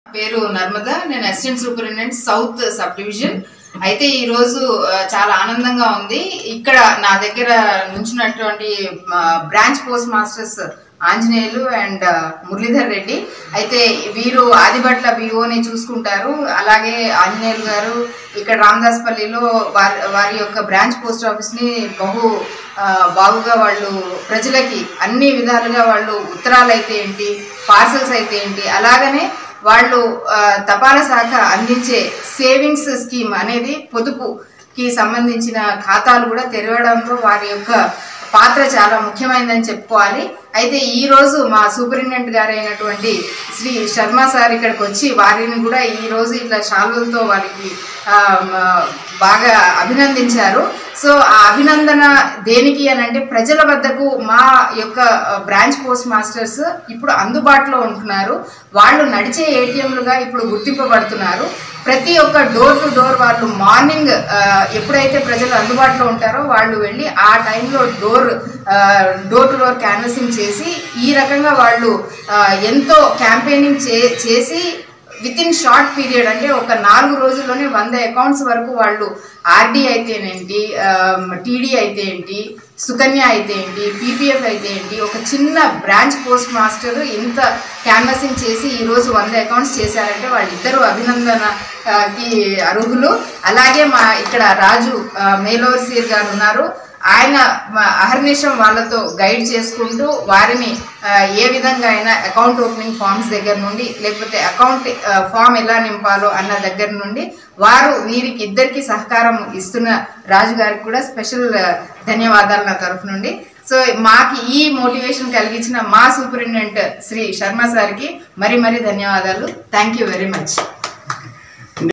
పేరు నర్మద నేను assistant superintendent south sub division అయితే ఈ రోజు ఆ, చాలా ఆనందంగా ఉంది ఇక్కడ నా దగ్గర నుంచినటువంటి branch post masters Anjaneyulu and Muralidhar Reddy అయితే వీరు ఆదిబట్ల బిఓని చూసుకుంటారు అలాగే ఆంజనేయులు గారు ఇక్కడ రామదాస్పల్లిలో వారి వారి యొక్క బ్రాంచ్ పోస్ట్ ఆఫీస్ని బహు ఆ, బాగుగా వాళ్ళు ప్రజలకి అన్ని విధాలుగా వాళ్ళు ఉత్తరాలు అయితే ఏంటి పార్సల్స్ అయితే ఏంటి అలాగనే వాళ్ళు ఆ, తపాలా శాఖ అందించే సేవింగ్స్ స్కీమ్ అనేది పొదుపుకి సంబంధించిన ఖాతాలు కూడా తెరవడంలో వారి యొక్క పాత్ర చాలా ముఖ్యమైనదని చెప్పుకోవాలి అయితే ఈ రోజు మా సూపరింటెండెంట్ గారు అయినటువంటి శ్రీ శర్మ సార్ ఇక్కడికి వచ్చి వారిని కూడా ఈ రోజు ఇట్లా శాలువలతో వారికి ఆ, మ- బాగా అభినందించారు సో ఆ అభినందన దేనికి అని అంటే ప్రజల వద్దకు మా యొక్క బ్రాంచ్ పోస్ట్ మాస్టర్స్ ఇప్పుడు అందుబాటులో ఉంటున్నారు వాళ్ళు నడిచే ఏటీఎంలుగా ఇప్పుడు గుర్తింపబడుతున్నారు ప్రతి ఒక్క డోర్ టు డోర్ వాళ్ళు మార్నింగ్ ఎప్పుడైతే ప్రజలు అందుబాటులో ఉంటారో వాళ్ళు వెళ్ళి ఆ టైంలో door door to door canvassing చేసి ఈ రకంగా వాళ్ళు ఆ, ఎంతో క్యాంపెయినింగ్ చే చేసి విత్ ఇన్ షార్ట్ పీరియడ్ అంటే ఒక నాలుగు రోజుల్లోనే వంద అకౌంట్స్ వరకు వాళ్ళు ఆర్డీ అయితేనేంటి టీడీ అయితే ఏంటి సుకన్య అయితే ఏంటి పీపీఎఫ్ అయితే ఏంటి ఒక చిన్న బ్రాంచ్ పోస్ట్ మాస్టర్ ఇంత క్యాన్వసింగ్ చేసి ఈ రోజు వంద అకౌంట్స్ చేశారంటే వాళ్ళిద్దరూ అభినందనకి అర్హులు అలాగే మా ఇక్కడ రాజు మేలోర్సీర్ గారు ఉన్నారు ఆయన మ- అహర్నిశం వాళ్ళతో గైడ్ చేసుకుంటూ వారిని ఆ, ఏ విధంగా అయినా అకౌంట్ ఓపెనింగ్ ఫామ్స్ దగ్గర నుండి లేకపోతే అకౌంట్ ఫామ్ ఎలా నింపాలో అన్న దగ్గర నుండి వారు వీరికి ఇద్దరికి సహకారం ఇస్తున్న రాజు గారికి కూడా స్పెషల్ ధన్యవాదాలు నా తరఫు నుండి సో మాకు ఈ మోటివేషన్ కలిగించిన మా సూపరింటెండెంట్ శ్రీ శర్మ సార్కి మరి మరి ధన్యవాదాలు థ్యాంక్ యూ వెరీ మచ్